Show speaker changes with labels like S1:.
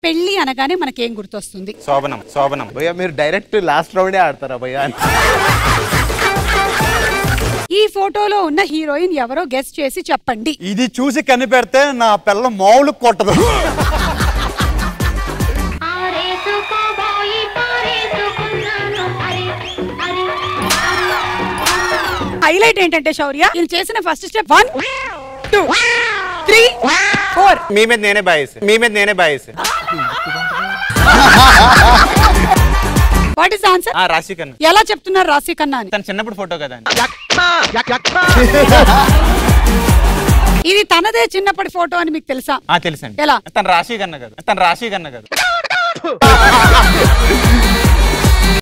S1: పెళ్లి అనగానే మనకేం గుర్తొస్తుంది
S2: శోభనం శోభనం
S3: భయ్యా మీరు డైరెక్ట్ లాస్ట్ రౌండే ఆడతారా భయ్యా
S1: ఈ ఫోటోలో ఉన్న హీరోయిన్ ఎవరో గెస్ట్ చేసి చెప్పండి
S2: ఇది చూసి కనిపెడితే నా పిల్ల మామూలు కొట్టదు
S4: ఆరేసుకోబోయి పారేసుకున్నాను అరే అరే
S1: హైలైట్ ఏంటంటే శౌర్య నేను చేసిన first step one two three four
S2: మీ మీద నేనే బాయేసి మీ మీద నేనే బాయేసి
S1: వాట్ ఇస్ ఆన్సర్
S2: ఆ రాశి కన్నా
S1: ఎలా చెప్తున్నారు రాశి కన్నా అని
S2: తన చిన్నప్పుడు ఫోటో కదా అని.
S1: ఇది తనదే చిన్నప్పటి ఫోటో అని మీకు తెలుసా
S2: ఆ తెలుసండి
S1: ఎలా?
S2: తన రాశి కన్నా కదా తన రాశి కన్నా కదా